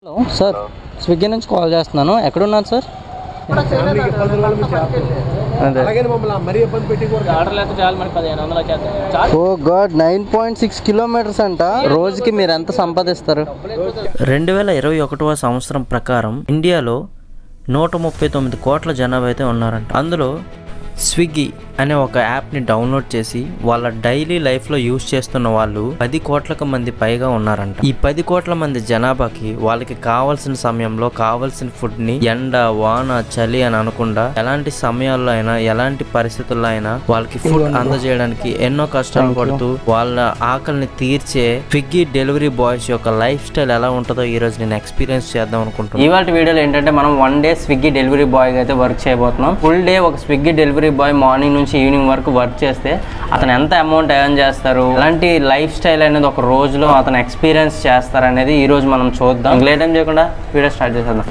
Hello sir Swiggy నుంచి call చేస్తున్నాను ఎక్కడున్నారు సార్ ఫ్యామిలీకి ఇబ్బందులు కూడా మీరు చేస్తారు అదే అలాగే మమ్మల్ని మరీ ఇబ్బంది పెట్టి కూడా ఆర్డర్లు అయితే చాలు మనకి పదిహేను వందలు వచ్చేస్తాయి చాలు oh god nine point six kilometres అంట రోజుకి మీరు ఎంత సంపాదిస్తారు రెండు వేల ఇరవై ఒకటవ సంవత్సరం ప్రకారం ఇండియాలో నూట ముప్పై తొమ్మిది కోట్ల జనాభా అయితే ఉన్నారంట అందులో స్విగ్గీ అనే ఒక యాప్ని డౌన్లోడ్ చేసి వాళ్ళ డైలీ లైఫ్లో యూజ్ చేస్తున్న వాళ్ళు పది కోట్లకు మంది పైగా ఉన్నారంట ఈ పది కోట్ల మంది జనాభాకి వాళ్ళకి కావాల్సిన సమయంలో కావాల్సిన ఫుడ్ని ఎండ వాన చలి అని అనకుండా ఎలాంటి సమయాల్లో అయినా ఎలాంటి పరిస్థితుల్లో అయినా వాళ్ళకి ఫుడ్ అందజేయడానికి ఎన్నో కష్టాలు పడుతూ వాళ్ళ ఆకలిని తీర్చే స్విగ్గీ డెలివరీ బాయ్స్ యొక్క లైఫ్ స్టైల్ ఎలా ఉంటుందో ఈ రోజు నేను ఎక్స్పీరియన్స్ చేద్దాం అనుకుంటున్నాను ఇవాళ వీడియోలో ఏంటంటే మనం one day Swiggy delivery boy అయితే వర్క్ చేయబోతున్నాం ఫుల్ డే ఒక స్విగ్గీ డెలివరీ బాయ్ మార్నింగ్ నుంచి ఈవినింగ్ వరకు వర్క్ చేస్తే అతను ఎంత అమౌంట్ ఎర్న్ చేస్తారు ఎలాంటి లైఫ్ స్టైల్ అనేది ఒక రోజులో అతను ఎక్స్పీరియన్స్ చేస్తారు అనేది ఈ రోజు మనం చూద్దాం లేట్ టైం చేయకుండా వీడియో స్టార్ట్ చేసేద్దాం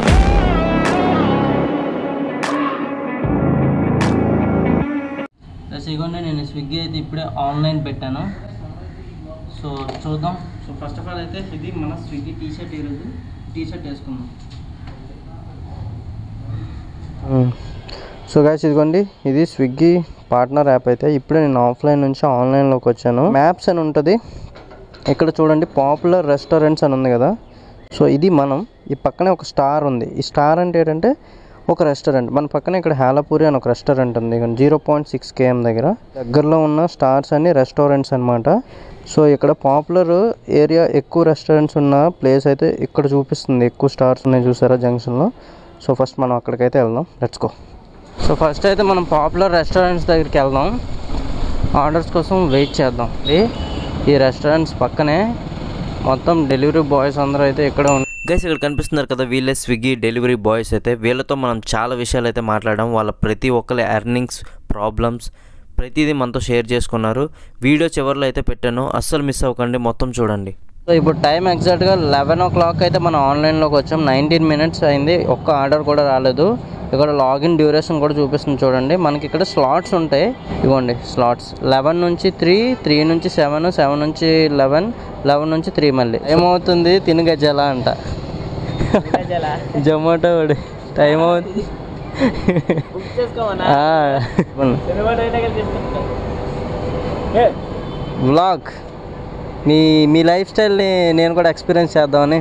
ఇగోండి నేను స్విగ్గీ అయితే ఇప్పుడే ఆన్లైన్ పెట్టాను సో చూద్దాం సో ఫస్ట్ ఆఫ్ ఆల్ అయితే ఇది మన స్విగ్గీ టీ షర్ట్ ఈరోజు టీ షర్ట్ వేసుకుందాం సో గైస్ ఇదిగోండి ఇది స్విగ్గీ పార్ట్నర్ యాప్ అయితే ఇప్పుడే నేను ఆఫ్లైన్ నుంచి ఆన్లైన్లోకి వచ్చాను మ్యాప్స్ అని ఉంటుంది ఇక్కడ చూడండి పాపులర్ రెస్టారెంట్స్ అని ఉంది కదా సో ఇది మనం ఈ పక్కనే ఒక స్టార్ ఉంది ఈ స్టార్ అంటే ఏంటంటే ఒక రెస్టారెంట్ మన పక్కనే ఇక్కడ హాలపూరి అని ఒక రెస్టారెంట్ ఉంది జీరో పాయింట్ సిక్స్ కేఎం దగ్గర దగ్గరలో ఉన్న స్టార్స్ అన్ని రెస్టారెంట్స్ అనమాట సో ఇక్కడ పాపులర్ ఏరియా ఎక్కువ రెస్టారెంట్స్ ఉన్న ప్లేస్ అయితే ఇక్కడ చూపిస్తుంది ఎక్కువ స్టార్స్ ఉన్నాయి చూసారా జంక్షన్లో సో ఫస్ట్ మనం అక్కడికైతే వెళ్దాం లెట్స్ గో సో ఫస్ట్ అయితే మనం పాపులర్ రెస్టారెంట్స్ దగ్గరికి వెళ్దాం ఆర్డర్స్ కోసం వెయిట్ చేద్దాం ఇది ఈ రెస్టారెంట్స్ పక్కనే మొత్తం డెలివరీ బాయ్స్ అందరూ అయితే ఇక్కడ ఉన్నారు గైస్ ఇక్కడ కనిపిస్తున్నారు కదా వీళ్ళే స్విగ్గీ డెలివరీ బాయ్స్ అయితే వీళ్ళతో మనం చాలా విషయాలు అయితే మాట్లాడాం వాళ్ళ ప్రతి ఒక్కరి ఎర్నింగ్స్ ప్రాబ్లమ్స్ ప్రతిదీ మనతో షేర్ చేసుకున్నారు వీడియో చివరిలో అయితే పెట్టాను అస్సలు మిస్ అవ్వకండి మొత్తం చూడండి సో ఇప్పుడు టైం ఎగ్జాక్ట్గా లెవెన్ ఓ క్లాక్ అయితే మనం ఆన్లైన్లోకి వచ్చాం నైన్టీన్ మినిట్స్ అయింది ఒక్క ఆర్డర్ కూడా రాలేదు ఇక్కడ లాగిన్ డ్యూరేషన్ కూడా చూపిస్తుంది చూడండి మనకి ఇక్కడ స్లాట్స్ ఉంటాయి ఇవ్వండి స్లాట్స్ లెవెన్ నుంచి త్రీ త్రీ నుంచి సెవెన్ సెవెన్ నుంచి లెవెన్ లెవెన్ నుంచి త్రీ మళ్ళీ ఏమవుతుంది తిను గజాల అంట జొమాటో వాడు టైం అవుతుంది బుక్ చేసుకోమన్నా ఆ, ఇవ్వండి. సినిమా డైలాగ్ చెప్తా వ్లాగ్ మీ మీ లైఫ్ స్టైల్ని నేను కూడా ఎక్స్పీరియన్స్ చేద్దామని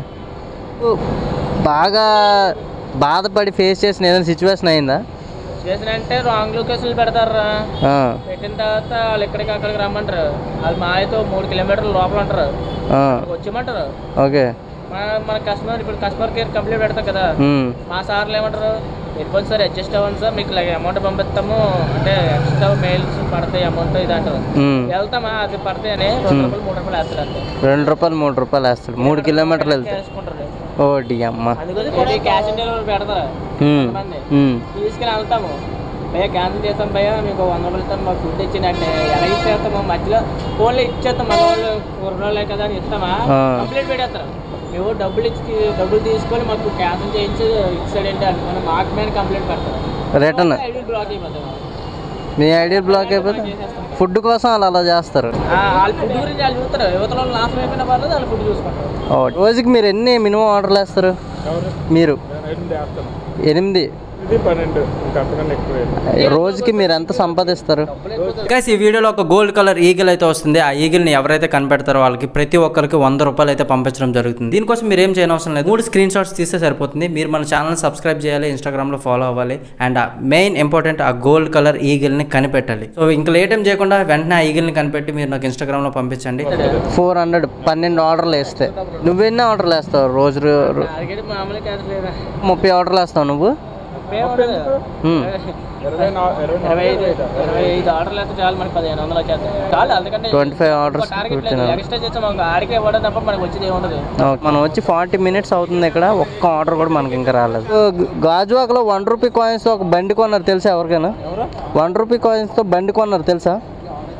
బాగా బాధపడి ఫేస్ చేసిన ఏదైనా సిచ్యువేషన్ అయిందా చేసినంటే రాంగ్ లొకేషన్లు పెడతారా ఆ, పెట్టిన తర్వాత వాళ్ళు ఇక్కడికి అక్కడికి రమ్మంటారు వాళ్ళు మా అయితే మూడు కిలోమీటర్ల లోపల ఉంటారు ఆ, అక్కడికి వచ్చేయమంటారు ఓకే మన మన కస్టమర్ ఇప్పుడు కస్టమర్ కేర్ కంప్లీట్ పెడతాం కదా ఉమ్, మా సార్లు ఏమంటారు వెళ్ళిపోండి సార్ అడ్జస్ట్ అవ్వండి సార్ మీకు అమౌంట్ పంపిస్తాము అంటే ఎక్స్ట్రా మెయిల్స్ పడతాయి అమౌంట్ ఇది అంటారు ఉమ్. వెళ్తామా అది పడతాయి అని రెండు రూపాయలు మూడు రూపాయలు వేస్తారు అంతే రెండు రూపాయలు మూడు రూపాయలు వేస్తాడు మూడు కిలోమీటర్లు వెళ్తాడు వేసుకుంటారు ఓటి అమ్మ అందుకని క్యాష్ ఆన్ డెలివరీ పెడతారు ఉమ్, కొంతమంది ఉమ్, తీసుకుని వెళ్తాము భయ్యా క్యాన్సిల్ చేస్తాం భయ్యా మీకు వంద రూపాయలు ఇస్తాం మాకు ఫుడ్ ఇచ్చిందంటే ఎలా ఇచ్చేస్తాము మధ్యలో ఫోన్లో ఇచ్చేస్తాం మన వాళ్ళు కుర్రోళ్ళే కదా అని ఇస్తామా ఆ. కంప్లీట్ పెట్టేస్తారు మేము డబ్బులు ఇచ్చి డబ్బులు తీసుకొని మాకు క్యాన్సిల్ చేయించి ఇచ్చాడు ఏంటి అనుకుని మాకు మీద కంప్లైంట్ పెడతారు రిటర్న్ ఐడి బ్లాక్ అయిపోతాం మీ ఐడి బ్లాక్ అయిపోతే ఫుడ్ కోసం వాళ్ళు అలా చేస్తారు వాళ్ళ ఫుడ్ గురించి వాళ్ళు చూస్తారు యువతల వాళ్ళు నాశనం అయిపోయిన పర్లేదు వాళ్ళు ఫుడ్ చూసుకుంటారు ఓ, రోజుకి మీరు ఎన్ని మినిమం ఆర్డర్లు వేస్తారు మీరు ఎనిమిది ఇది పన్నెండు ఇంకా అంతకన్నా ఎక్కువ రోజుకి మీరు ఎంత సంపాదిస్తారు గైస్ ఈ వీడియోలో ఒక గోల్డ్ కలర్ ఈగిల్ అయితే వస్తుంది ఆ ఈగిల్ని ఎవరైతే కనిపెడతారో వాళ్ళకి ప్రతి ఒక్కరికి వంద రూపాయలు అయితే పంపించడం జరుగుతుంది దీనికోసం మీరు ఏం చేయనవసరం లేదు మూడు స్క్రీన్ షాట్స్ తీస్తే సరిపోతుంది మీరు మన ఛానల్ సబ్స్క్రైబ్ చేయాలి ఇన్స్టాగ్రామ్లో ఫాలో అవ్వాలి అండ్ మెయిన్ ఇంపార్టెంట్ ఆ గోల్డ్ కలర్ ఈగిల్ని కనిపెట్టాలి సో ఇంకా లేట్ ఏం చేయకుండా వెంటనే ఆ ఈగిల్ని కనిపెట్టి మీరు నాకు ఇన్స్టాగ్రామ్లో పంపించండి ఫోర్ హండ్రెడ్ పన్నెండు ఆర్డర్లు వేస్తే నువ్వెన్ని ఆర్డర్లు వేస్తావు రోజు రో- అడిగేది మామూలుగా క్యాన్సిల్ లేదా ముప్పై ఆర్డర్లు వేస్తావు నువ్వు హ్మ్. ఇరవై నా- ఇరవై ఇరవై ఐదు ఇరవై ఐదు ఆర్డర్లు అయితే చాలు మనకి పదిహేను వందలు వచ్చేస్తాయి చాలు అందుకంటే ట్వంటీ ఫైవ్ ఆర్డర్స్ టార్గెట్ లేదు ఎక్స్ట్రా చేస్తాం మాకు ఆడికే ఇవ్వడం తప్ప మనకు వచ్చేది ఏముండదు మనం వచ్చి ఫార్టీ మినిట్స్ అవుతుంది ఇక్కడ ఒక్క ఆర్డర్ కూడా మనకి ఇంకా రాలేదు గా- గాజువాకలో వన్ రూపీ కాయిన్స్ ఒక బండి కొన్నారు తెలుసా ఎవరికైనా వన్ రూపీ కాయిన్స్ తో బండి కొన్నారు తెలుసా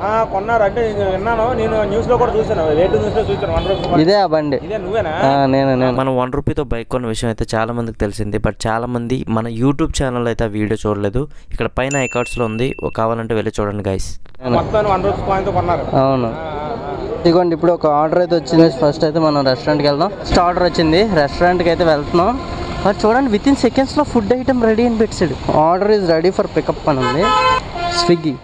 ఆ, కొన్నారు అంటే నేను విన్నాను నేను న్యూస్ లో కూడా చూసాను రేటు న్యూస్ లో చూసాను వన్ రూపీ ఇదే ఆ బండి ఇదే నువ్వేనా ఆ, నేను నేను మనం వన్ రూపీతో బైక్ కొన్న విషయం అయితే చాలా మందికి తెలిసింది బట్ చాలా మంది మన యూట్యూబ్ ఛానల్ అయితే ఆ వీడియో చూడలేదు ఇక్కడ పైన ఐకార్డ్స్లో ఉంది ఓ కావాలంటే వెళ్ళి చూడండి గైస్ మొత్తం వన్ రూపీస్ కాయిన్ తో కొన్నారు అవును ఇదిగోండి ఇప్పుడు ఒక ఆర్డర్ అయితే వచ్చింది ఫస్ట్ అయితే మనం రెస్టారెంట్కి వెళ్దాం ఫస్ట్ ఆర్డర్ వచ్చింది రెస్టారెంట్కి అయితే వెళ్తున్నాం మరి చూడండి విత్ ఇన్ సెకండ్స్లో ఫుడ్ ఐటమ్ రెడీ అని పెట్టాడు order is ready for pickup అని ఉంది స్విగ్గీ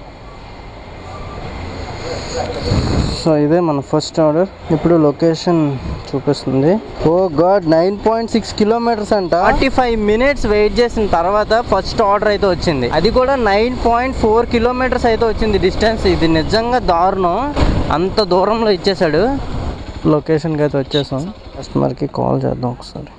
సో ఇదే మన ఫస్ట్ ఆర్డర్ ఇప్పుడు లొకేషన్ చూపిస్తుంది oh god nine point six kilometres అంట ఫార్టీ ఫైవ్ మినిట్స్ వెయిట్ చేసిన తర్వాత ఫస్ట్ ఆర్డర్ అయితే వచ్చింది అది కూడా నైన్ పాయింట్ ఫోర్ కిలోమీటర్స్ అయితే వచ్చింది డిస్టెన్స్ ఇది నిజంగా దారుణం అంత దూరంలో ఇచ్చేసాడు లొకేషన్కి అయితే వచ్చేసాం కస్టమర్కి కాల్ చేద్దాం ఒకసారి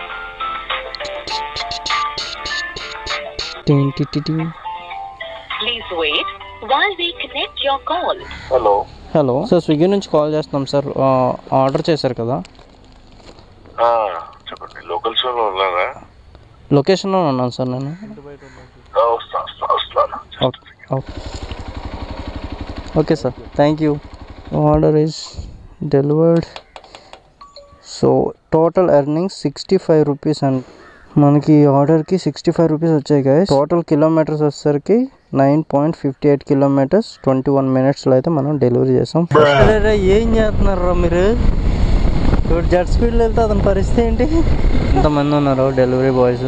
టిన్ టి టి టి. Please wait while we connect your call. Hello sir Swiggy నుంచి కాల్ చేస్తున్నాం సార్ ఆ, ఆర్డర్ చేశారు కదా ఆ, చెప్పండి లోకల్ షోలో ఉన్నారా లొకేషన్లో ఉన్నాను సార్ నేను ఆ, వస్తా వస్తా వస్తాను okay okay okay sir thank you order is delivered so total earnings sixty five rupees and మనకి ఈ ఆర్డర్కి సిక్స్టీ ఫైవ్ రూపీస్ వచ్చాయి గాయస్ టోటల్ కిలోమీటర్స్ వచ్చేసరికి nine point fifty eight kilometres twenty one మినిట్స్లో అయితే మనం డెలివరీ చేసాం ఏం చేస్తున్నారా మీరు ఇప్పుడు జెట్ స్పీడ్లో వెళ్తే అతని పరిస్థితి ఏంటి ఎంతమంది ఉన్నారు డెలివరీ బాయ్స్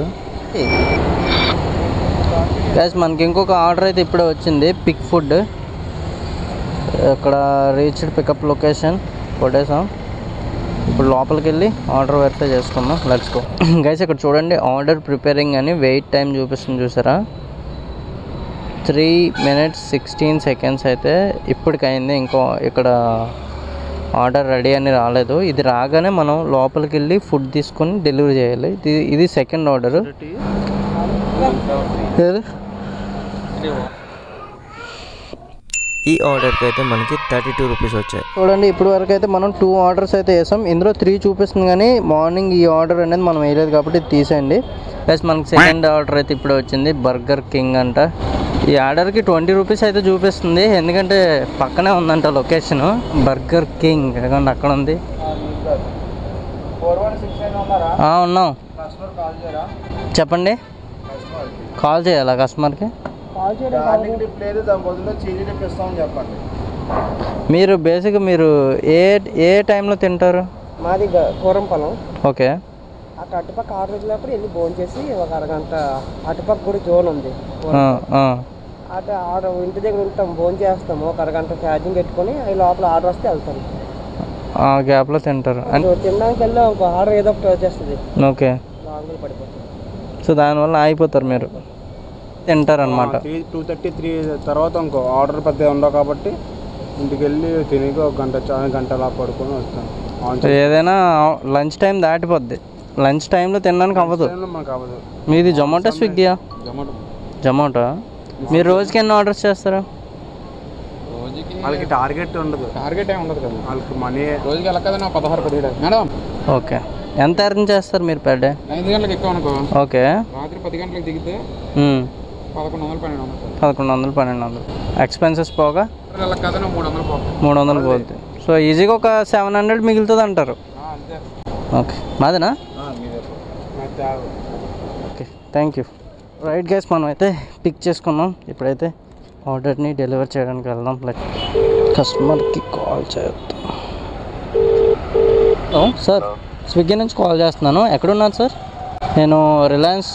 గ్యాస్ మనకి ఇంకొక ఆర్డర్ అయితే ఇప్పుడే వచ్చింది పిక్ ఫుడ్ ఇక్కడ రీచ్డ్ పికప్ లొకేషన్ కొట్టేసాం ఇప్పుడు లోపలికి వెళ్ళి ఆర్డర్ వెరిఫై చేసుకుందాం లెట్స్ గో గైస్ ఇక్కడ చూడండి ఆర్డర్ ప్రిపేరింగ్ అని వెయిట్ టైం చూపిస్తుంది చూసారా త్రీ మినిట్స్ సిక్స్టీన్ సెకండ్స్ అయితే ఇప్పటికైంది ఇంకో ఇక్కడ ఆర్డర్ రెడీ అని రాలేదు ఇది రాగానే మనం లోపలికి వెళ్ళి ఫుడ్ తీసుకొని డెలివరీ చేయాలి ఇది ఇది సెకండ్ ఆర్డర్ ఈ ఆర్డర్కి అయితే మనకి థర్టీ టూ రూపీస్ వచ్చాయి చూడండి ఇప్పుడు వరకు అయితే మనం టూ ఆర్డర్స్ అయితే వేసాం ఇందులో త్రీ చూపిస్తుంది కానీ మార్నింగ్ ఈ ఆర్డర్ అనేది మనం వేయలేదు కాబట్టి ఇది తీసేయండి ప్లస్ మనకి సెకండ్ ఆర్డర్ అయితే ఇప్పుడు వచ్చింది బర్గర్ కింగ్ అంట ఈ ఆర్డర్కి ట్వంటీ రూపీస్ అయితే చూపిస్తుంది ఎందుకంటే పక్కనే ఉందంట లొకేషన్ బర్గర్ కింగ్ ఎందుకంటే అక్కడ ఉంది ఫోర్ వన్ సిక్స్ నైన్ ఉన్నారా ఆ, ఉన్నాం కస్టమర్ కాల్ చేయరా చెప్పండి కాల్ చేయాలా కస్టమర్కి గార్లిక్ డిప్ లేదు దాని బదులు చీజీ డిప్ ఇస్తామని చెప్పండి మీరు బేసిక్గా మీరు ఏ ఏ టైంలో తింటారు మాది కూరం పొలం ఓకే అటు అటుపక్క ఆరు రోజులప్పుడు వెళ్ళి భోజనం చేసి ఒక అరగంట అటుపక్క కూడా జోన్ ఉంది ఆ, ఆ. అటు ఆర్డర్ ఇంటి దగ్గర ఉంటాం భోజనం చేస్తాము ఒక అరగంట ఛార్జింగ్ పెట్టుకొని అవి లోపల ఆర్డర్ వస్తే వెళ్తాం ఆ గ్యాప్లో తింటారు అంటే ఇప్పుడు తినడానికి వెళ్ళి ఒక ఆర్డర్ ఏదో ఒకటి వచ్చేస్తుంది ఓకే లాంగ్లో పడిపోతుంది సో దానివల్ల ఆగిపోతారు మీరు తింటారనమాట త్రీ టూ థర్టీ త్రీ తర్వాత ఇంకో ఆర్డర్ పెద్ద ఉండవు కాబట్టి ఇంటికి వెళ్ళి తిని ఒక గంట చా- గంట అలా పడుకొని వస్తాను ఆన్ సో ఏదైనా లంచ్ టైం దాటిపోద్ది లంచ్ టైంలో తినడానికి అవ్వదు టైంలో మనకు అవ్వదు మీది జొమాటో స్విగ్గీయా జొమాటో జొమాటో మీరు రోజుకి ఎన్ని ఆర్డర్స్ చేస్తారు వాళ్ళకి టార్గెట్ ఉండదు టార్గెట్ ఏమి ఉండదు కదా వాళ్ళకి మనీ రోజుకి వెళ్ళక కదా పదహారు పదిహేడు మేడం ఓకే ఎంత ఎర్న్ చేస్తారు మీరు పెర్ డే ఐదు గంటలకు ఎక్కువ అనుకో ఓకే రాత్రి పది గంటలకు దిగితే మ్మ్. పదకొండు వందలు పన్నెండు వందలు పదకొండు వందలు పన్నెండు వందలు ఎక్స్పెన్సెస్ పోగా వెళ్ళక కదా మూడు వందలు పోతాయి మూడు వందలు పోతుంది సో ఈజీగా ఒక సెవెన్ హండ్రెడ్ మిగులుతుంది అంటారు అంతే ఓకే మాదేనా మీదే okay thank you right guys మనం అయితే పిక్ చేసుకున్నాం ఇప్పుడైతే ఆర్డర్ని డెలివర్ చేయడానికి వెళ్దాం లైక్ కస్టమర్కి కాల్ చేద్దాం హలో సార్ స్విగ్గీ నుంచి కాల్ చేస్తున్నాను ఎక్కడున్నారు సార్ నేను రిలయన్స్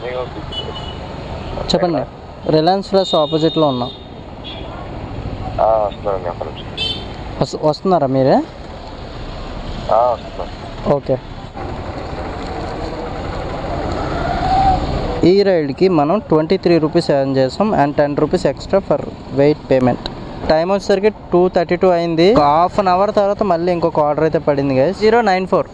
చెప్పండి రిలయన్స్ ఫ్రెష్ ఆపోజిట్లో ఉన్నా వస్తున్నానండి అక్కడ నుంచి వస్- వస్తున్నారా మీరే ఆ, వస్తున్నాను ఓకే ఈ రైడ్కి మనం ట్వంటీ త్రీ రూపీస్ ఎర్న్ చేసాం and ten rupees extra for wait payment time వచ్చేసరికి టూ థర్టీ టూ అయింది హాఫ్ అన్ అవర్ తర్వాత మళ్ళీ ఇంకొక ఆర్డర్ అయితే పడింది గైస్ జీరో నైన్ ఫోర్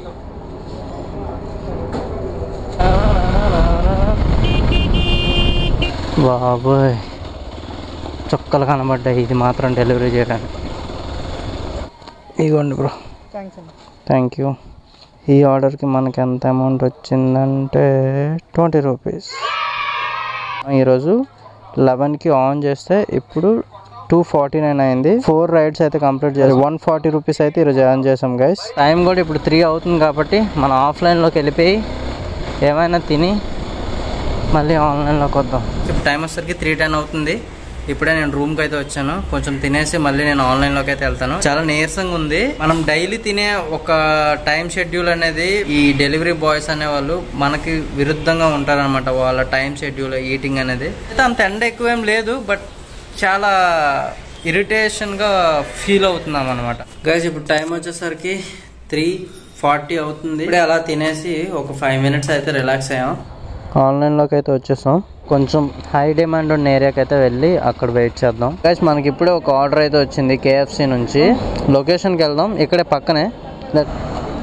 బాబోయ్ చుక్కలు కనబడ్డాయి ఇది మాత్రం డెలివరీ చేయడానికి ఇదిగోండి బ్రో థ్యాంక్స్ అండి థ్యాంక్ యూ ఈ ఆర్డర్కి మనకి ఎంత అమౌంట్ వచ్చిందంటే ట్వంటీ రూపీస్ ఈరోజు లెవెన్కి ఆన్ చేస్తే ఇప్పుడు టూ ఫార్టీ నైన్ అయింది ఫోర్ రైడ్స్ అయితే కంప్లీట్ చేసి వన్ ఫార్టీ రూపీస్ అయితే ఈరోజు జాయిన్ చేసాం గైస్ టైం కూడా ఇప్పుడు త్రీ అవుతుంది కాబట్టి మనం ఆఫ్లైన్లోకి వెళ్ళిపోయి ఏమైనా తిని మళ్ళీ ఆన్లైన్లోకి వద్దాం ఇప్పుడు టైం వచ్చేసరికి త్రీ టెన్ అవుతుంది ఇప్పుడే నేను రూమ్కి అయితే వచ్చాను కొంచెం తినేసి మళ్ళీ నేను ఆన్లైన్లోకి అయితే వెళ్తాను చాలా నీరసంగా ఉంది మనం డైలీ తినే ఒక టైం షెడ్యూల్ అనేది ఈ డెలివరీ బాయ్స్ అనేవాళ్ళు మనకి విరుద్ధంగా ఉంటారనమాట వాళ్ళ టైం షెడ్యూల్ ఈటింగ్ అనేది అయితే అంత ఎండ ఎక్కువ ఏం లేదు బట్ చాలా ఇరిటేషన్గా ఫీల్ అవుతున్నాం అనమాట గైస్ ఇప్పుడు టైం వచ్చేసరికి త్రీ ఫార్టీ అవుతుంది ఇప్పుడే అలా తినేసి ఒక ఫైవ్ మినిట్స్ అయితే రిలాక్స్ అయ్యాం ఆన్లైన్లోకి అయితే వచ్చేసాం కొంచెం హై డిమాండ్ ఉన్న ఏరియాకి అయితే వెళ్ళి అక్కడ వెయిట్ చేద్దాం గైస్ మనకి ఇప్పుడే ఒక ఆర్డర్ అయితే వచ్చింది కేఎఫ్సి నుంచి లొకేషన్కి వెళ్దాం ఇక్కడే పక్కనే Let-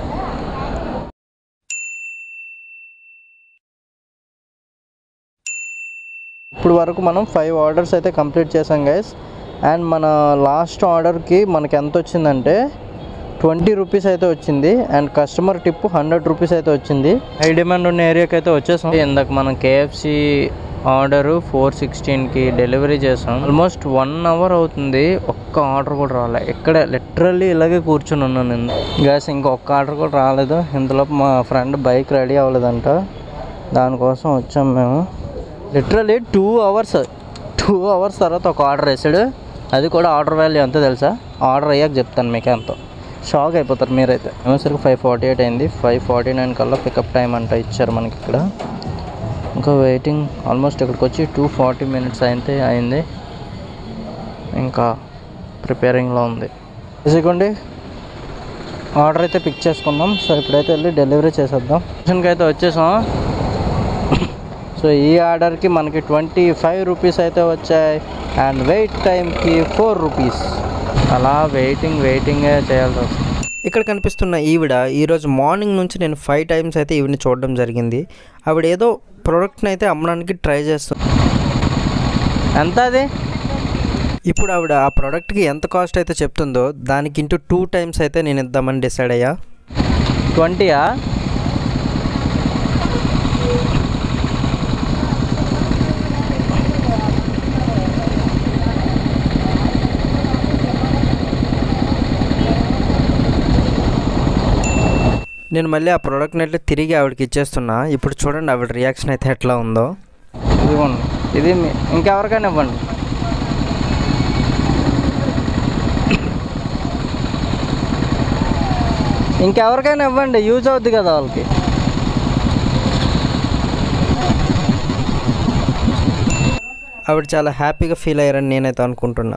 ఇప్పుడు వరకు మనం ఫైవ్ ఆర్డర్స్ అయితే కంప్లీట్ చేసాం గైస్ అండ్ మన లాస్ట్ ఆర్డర్కి మనకి ఎంత వచ్చిందంటే ట్వంటీ రూపీస్ అయితే వచ్చింది and customer tip hundred rupees అయితే వచ్చింది హై డిమాండ్ ఉన్న ఏరియాకి అయితే వచ్చేసాం ఇందాక మనం కేఎఫ్సి ఆర్డర్ ఫోర్ సిక్స్టీన్కి డెలివరీ చేసాం ఆల్మోస్ట్ వన్ అవర్ అవుతుంది ఒక్క ఆర్డర్ కూడా రాలే ఇక్కడ లిటరల్లీ ఇలాగే కూర్చొని ఉన్నాను నేను గ్యాస్ ఇంకొక ఆర్డర్ కూడా రాలేదు ఇంతలోపు మా ఫ్రెండ్ బైక్ రెడీ అవ్వలేదంట దానికోసం వచ్చాం మేము literally two hours two hours తర్వాత ఒక ఆర్డర్ వేసాడు అది కూడా ఆర్డర్ వాల్యూ ఎంత తెలుసా ఆర్డర్ అయ్యాక చెప్తాను మీకు ఎంతో షాక్ అయిపోతారు మీరైతే ఏమోసరికి ఫైవ్ ఫార్టీ ఎయిట్ అయింది ఫైవ్ ఫార్టీ నైన్ కల్లా పికప్ టైం అంట ఇచ్చారు మనకి ఇక్కడ ఇంకా వెయిటింగ్ ఆల్మోస్ట్ ఇక్కడికి వచ్చి టూ ఫార్టీ మినిట్స్ అయితే అయింది ఇంకా ప్రిపేరింగ్లో ఉంది ఇదిగోండి ఆర్డర్ అయితే పిక్ చేసుకుందాం సో ఇప్పుడైతే వెళ్ళి డెలివరీ చేసేద్దాం స్టేషన్కి అయితే వచ్చేసాం సో ఈ ఆర్డర్కి మనకి ట్వంటీ ఫైవ్ రూపీస్ అయితే వచ్చాయి అండ్ వెయిట్ టైంకి ఫోర్ రూపీస్ అలా వెయిటింగ్ వెయిటింగే చేయాల్సి వస్తుంది ఇక్కడ కనిపిస్తున్న ఈవిడ ఈరోజు మార్నింగ్ నుంచి నేను ఫైవ్ టైమ్స్ అయితే ఈవిని చూడడం జరిగింది ఆవిడ ఏదో ప్రోడక్ట్ని అయితే అమ్మడానికి ట్రై చేస్తుంది ఎంత అది ఇప్పుడు ఆవిడ ఆ ప్రోడక్ట్కి ఎంత కాస్ట్ అయితే చెప్తుందో దానికి ఇంటూ టూ టైమ్స్ అయితే నేను ఇద్దామని డిసైడ్ అయ్యా ట్వంటీయా నేను మళ్ళీ ఆ ప్రోడక్ట్ని అయితే తిరిగి ఆవిడకి ఇచ్చేస్తున్నా ఇప్పుడు చూడండి ఆవిడ రియాక్షన్ అయితే ఎట్లా ఉందో ఇదిగోండి ఇది మీ- ఇంకెవరికైనా ఇవ్వండి ఇంకెవరికైనా ఇవ్వండి యూజ్ అవుద్ది కదా వాళ్ళకి ఆవిడ చాలా హ్యాపీగా ఫీల్ అయ్యారని నేనైతే అనుకుంటున్నా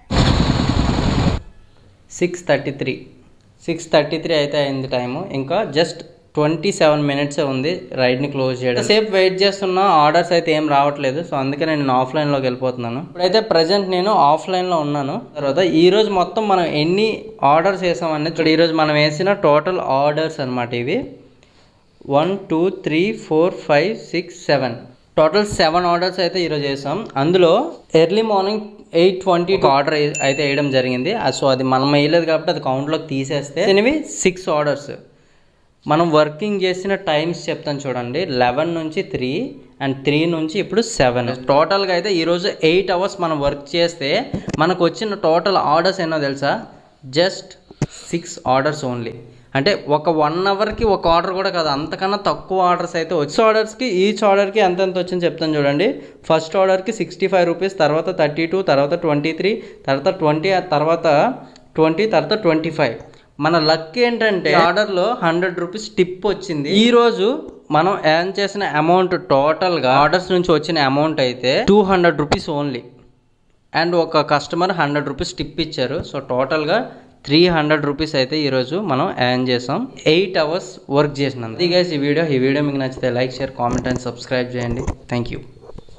six thirty three six thirty three అయితే అయింది టైము ఇంకా జస్ట్ ట్వంటీ సెవెన్ మినిట్స్ ఉంది రైడ్ని క్లోజ్ చేయడం సేపు వెయిట్ చేస్తున్నా ఆర్డర్స్ అయితే ఏం రావట్లేదు సో అందుకే నేను ఆఫ్లైన్లోకి వెళ్ళిపోతున్నాను ఇప్పుడైతే ప్రజెంట్ నేను ఆఫ్లైన్లో ఉన్నాను తర్వాత ఈ రోజు మొత్తం మనం ఎన్ని ఆర్డర్స్ వేసామనేది ఇక్కడ ఈరోజు మనం వేసిన టోటల్ ఆర్డర్స్ అనమాట ఇవి one two three four five six seven total seven orders అయితే ఈరోజు చేసాం అందులో early morning eight twenty order అయితే వేయడం జరిగింది ఆ- సో అది మనం వేయలేదు కాబట్టి అది కౌంట్లోకి తీసేస్తే ఇవి సిక్స్ ఆర్డర్స్ మనం వర్కింగ్ చేసిన టైమ్స్ చెప్తాను చూడండి లెవెన్ నుంచి త్రీ అండ్ త్రీ నుంచి ఇప్పుడు సెవెన్ టోటల్గా అయితే ఈరోజు ఎయిట్ అవర్స్ మనం వర్క్ చేస్తే మనకు వచ్చిన టోటల్ ఆర్డర్స్ ఎన్నో తెలుసా జస్ట్ సిక్స్ ఆర్డర్స్ ఓన్లీ అంటే ఒక వన్ అవర్కి ఒక ఆర్డర్ కూడా కాదు అంతకన్నా తక్కువ ఆర్డర్స్ అయితే వచ్చి ఆర్డర్స్కి ఈచ్ ఆర్డర్కి ఎంత ఎంత వచ్చింది చెప్తాను చూడండి ఫస్ట్ ఆర్డర్కి సిక్స్టీ ఫైవ్ రూపీస్ తర్వాత థర్టీ టూ తర్వాత ట్వంటీ త్రీ తర్వాత ట్వంటీ తర్వాత ట్వంటీ తర్వాత ట్వంటీ ఫైవ్ మన లక్ ఏంటంటే ఆర్డర్లో హండ్రెడ్ రూపీస్ టిప్ వచ్చింది ఈ రోజు మనం ఎర్న్ చేసిన అమౌంట్ టోటల్గా ఆర్డర్స్ నుంచి వచ్చిన అమౌంట్ అయితే two hundred rupees only and ఒక కస్టమర్ హండ్రెడ్ రూపీస్ టిప్ ఇచ్చారు సో టోటల్గా త్రీ హండ్రెడ్ రూపీస్ అయితే ఈరోజు మనం ఎర్న్ చేసాం ఎయిట్ అవర్స్ వర్క్ చేసినందుకు ఈ గైస్ ఈ వీడియో ఈ వీడియో మీకు నచ్చితే like share comment and subscribe చేయండి థ్యాంక్ యూ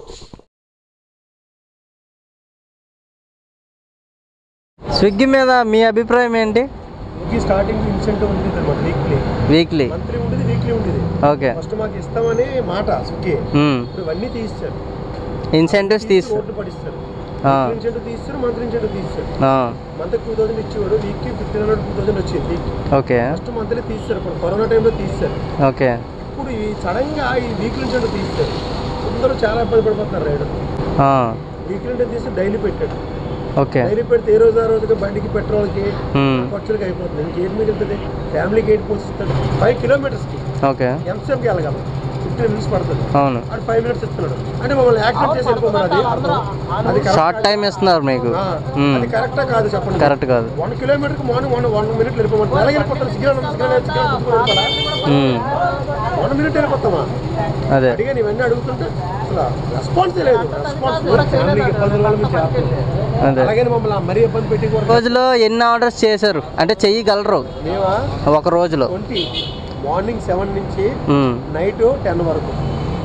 స్విగ్గీ మీద మీ అభిప్రాయం ఏంటి ఈ స్టార్టింగ్ ఇన్సెంటివ్ ఉంటుంది అనమాట వీక్లీ వీక్లీ మంత్లీ ఉంటుంది వీక్లీ ఉంటుంది ఓకే ఫస్ట్ మాకు ఇస్తామని మాట స్విగ్గీ ఇప్పుడు ఇవన్నీ తీస్తారు ఇన్సెంటివ్స్ తీసు ఓట్లు పడిస్తారు ఆ. ఇన్సెంటివ్ తీస్తారు మంత్లీ ఇన్సెంటివ్ తీస్తారు ఆ, మంత్ టూ థౌసండ్ ఇచ్చేవాడు వీక్కి ఫిఫ్టీన్ హండ్రెడ్ టూ థౌసండ్ వచ్చేది వీక్ ఓకే ఫస్ట్ మంత్లీ తీస్తారు ఇప్పుడు కరోనా టైంలో తీస్తారు ఓకే ఇప్పుడు ఈ సడన్ గా ఈ వీక్లీ ఇన్సెంటివ్ తీస్తారు అందరూ చాలా ఇబ్బంది పడిపోతున్నారు రైడర్ ఆ, వీక్లీ ఇన్సెంటివ్ తీస్తే డైలీ పెట్టాడు ఓకే డైలీ పెడితే ఏ రోజు ఆ రోజుకి బండికి పెట్రోల్కి మ్మ్. ఖర్చులకి అయిపోతుంది ఇంకేం మిగులుతుంది ఫ్యామిలీకి ఎయిట్ పోతుంది ఫైవ్ కిలోమీటర్స్కి ఓకే ఎంతసేపుకి వెళ్ళగలం ఫిఫ్టీన్ మినిట్స్ పడుతుంది అవును అది ఫైవ్ మినిట్స్ ఇస్తున్నాడు అంటే మమ్మల్ని యాక్సిడెంట్ చేసి వెళ్ళిపోమని అది అర్థం. అది correct షార్ట్ టైం ఇస్తున్నారు మీకు ఆ, మ్మ్. అది కరెక్టా కాదు చెప్పండి కరెక్ట్ కాదు వన్ కిలోమీటర్కి మార్నింగ్ వన్ వన్ మినిట్ వెళ్ళిపోమంటారు ఎలా వెళ్ళిపోతారు సిగ్నల్ ఉంది, సిగ్నల్ లేదు, సిగ్నల్ కొట్టుకొని వెళ్ళిపోవాలా? మ్మ్. వన్ మినిట్ వెళ్ళిపోతామా అదే అడిగా ఇవన్నీ అడుగుతుంటే అసలు రెస్పాన్స్ లేదు రెస్పాన్స్ ఫ్యామిలీకి ఇబ్బందుల వల్ల మీరు చేస్తున్నారు. అదే అలాగే మమ్మల్ని మరీ ఇబ్బంది పెట్టి కూడా రోజులో ఎన్ని ఆర్డర్స్ చేశారు అంటే చెయ్యగలరు మేమా ఒక రోజులో ట్వంటీ మార్నింగ్ సెవెన్ నుంచి మ్మ్. నైట్ టెన్ వరకు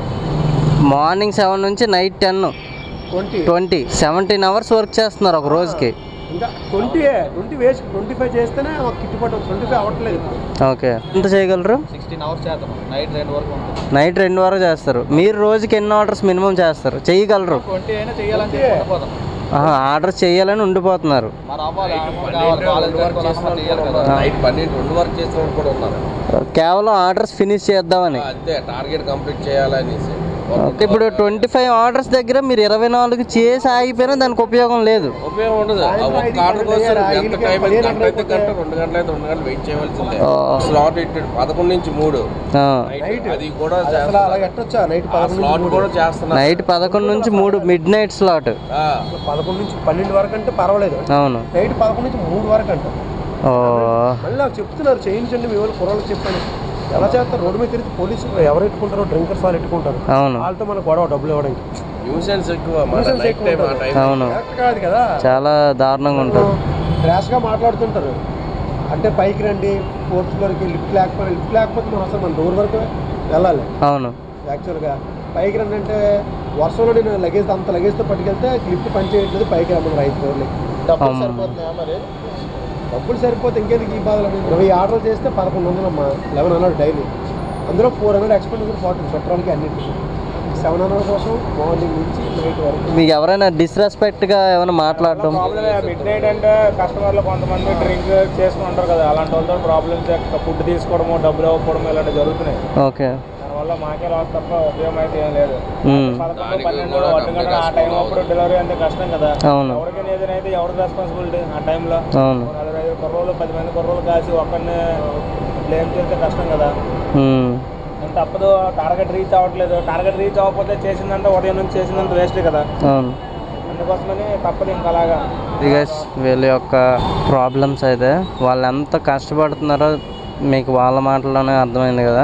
మార్నింగ్ సెవెన్ నుంచి night ten twenty twenty seventeen hours work చేస్తున్నారు ఒక రోజుకి ఇంకా twenty twenty waste twenty five చేస్తేనే మాకు గిట్టుబాటు ట్వంటీ ఫైవ్ అవ్వట్లేదు ఇప్పుడు ఓకే ఎంత చేయగలరు సిక్స్టీన్ అవర్స్ చేద్దాం నైట్ రెండు వరకు ఉంటుంది నైట్ రెండు వరకు చేస్తారు మీరు రోజుకి ఎన్ని ఆర్డర్స్ మినిమం చేస్తారు చెయ్యగలరు ట్వంటీ అయినా చేయాలని చెప్పి పోతాం ఆర్డర్ చేయాలని ఉండిపోతున్నారు మన అవ్వాలి కావాలి కాలేజ్ వరకు చేసిన చేయాలి కదా నైట్ పన్నెండు రెండు వరకు చేసిన వాళ్ళు కూడా ఉన్నారు కేవలం ఆర్డర్స్ ఫినిష్ చేద్దామని అంతే టార్గెట్ కంప్లీట్ చేయాలనేసి ఇప్పుడు ట్వంటీ ఫైవ్ ఆర్డర్స్ దగ్గర మీరు ఇరవై నాలుగు చేసి ఆగిపోయినా దానికి ఉపయోగం లేదు ఉపయోగం ఉండదు ఆ ఒక్క ఆర్డర్ కోసం ఎంత టైం అయితే గంట అయితే గంట రెండు గంటలు అయితే రెండు గంటలు వెయిట్ చేయవలసిందే ఆ. స్లాట్ ఇట్టాడు పదకొండు నుంచి మూడు ఆ. నైట్ అది కూడా అసలు చేస్తున్నారు. అలాగ ఎట్టొచ్చా నైట్ ఆ పదకొండు స్లాట్ కూడా చేస్తున్నారు నైట్ పదకొండు నుంచి మూడు మిడ్ నైట్ స్లాట్ ఆ. పదకొండు నుంచి పన్నెండు వరకు అంటే పర్వాలేదు అవును నైట్ పదకొండు నుంచి మూడు వరకు అంట ఓ మళ్ళీ నాకు చెప్తున్నారు చేయించండి మీ వాళ్ళు కుర్రాళ్ళకి చెప్పండి ఎలా చేస్తారు రోడ్డు మీద తిరిగి పోలీసులు ఎవరు ఎట్టుకుంటారో డ్రింకర్స్ వాళ్ళు ఎట్టుకుంటారు అవును వాళ్ళతో మన గొడవ డబ్బులు ఇవ్వడానికి న్యూసెన్స్ ఎక్కువ మన Nuisance నైట్ ఎక్కువ టైం ఆ ఉంటుంది. టైం అవును కరెక్ట్ కాదు కదా చాలా దారుణంగా ఉంటుంది ర్యాష్గా మాట్లాడుతుంటారు అంటే పైకి రండి ఫోర్త్ ఫ్లోర్కి లిఫ్ట్ లేకపోతే లిఫ్ట్ లేకపోతే మనం అసలు మన డోర్ వరకు వెళ్ళాలి అవును యాక్చువల్గా పైకి రండి అంటే వర్షంలో నేను లగేజ్ అంత లగేజ్తో పట్టుకెళ్తే లిఫ్ట్ పని చేయట్లేదు పైకి రమ్మని ఐదు ఫ్లోర్లకి డబ్బులు అమ్మ. సరిపోతున్నాయా మరి డబ్బులు సరిపోతే ఇంకెందుకు ఈ బాధలు అనేవి? ఇరవై ఆర్డర్ చేస్తే పదకొండు వందలు అమ్మా లెవెన్ హండ్రెడ్ డైలీ అందులో ఫోర్ హండ్రెడ్ ఎక్స్పెండిచర్ ఫార్టీ పెట్రోల్కి అన్నింటికి సెవెన్ హండ్రెడ్ కోసం మార్నింగ్ నుంచి నైట్ వరకు మీకు ఎవరైనా డిస్రెస్పెక్ట్గా ఏమైనా మాట్లాడడం మిడ్ నైట్ అంటే కస్టమర్లు కొంతమంది డ్రింక్ చేసుకుని ఉంటారు కదా అలాంటి వాళ్ళతో ప్రాబ్లమ్స్ ఫుడ్ తీసుకోవడము డబ్బులు ఇవ్వకపోవడం ఇలాంటివి జరుగుతున్నాయి ఓకే దానివల్ల మాకే లాస్ తప్ప ఉపయోగం అయితే ఏం లేదు మ్మ్. పదకొండు పన్నెండు ఒంటి గంట ఆ టైం అప్పుడు డెలివరీ అంతే కష్టం కదా అవును ఎవరికి ఏదైనా అయితే ఎవరికి రెస్పాన్సిబిలిటీ ఆ టైంలో అవును నలభై ఐదు కుర్రోలు పది మంది కుర్రోలు కాసి ఒక్కరిని బ్లేమ్ చేస్తే కష్టం కదా మ్మ్. నేను తప్పదు టార్గెట్ రీచ్ అవ్వట్లేదు టార్గెట్ రీచ్ అవ్వకపోతే చేసిందంటే ఉదయం నుంచి చేసిందంత వేస్టే కదా అవును అందుకోసమని తప్పదు ఇంకా అలాగా ఇది guys వీళ్ళ యొక్క ప్రాబ్లమ్స్ అయితే వాళ్ళు ఎంత కష్టపడుతున్నారో మీకు వాళ్ళ మాటల్లోనే అర్థమైంది కదా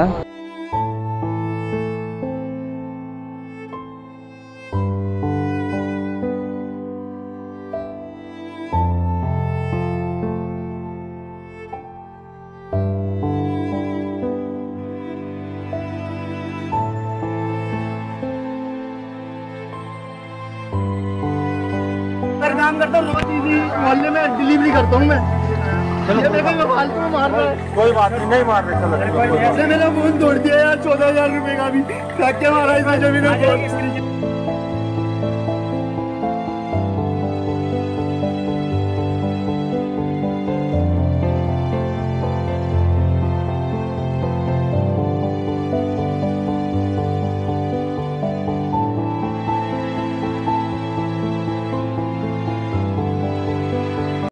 काम करता हूँ रोज इसी मोहल्ले में डिलीवरी करता हूँ मैं ये देखो मैं फालतू में मार रहा है कोई बात नहीं नहीं मार रहे ऐसे मेरा फोन तोड़ दिया यार चौदह हजार रुपए का भी क्या मारा इसने जमीन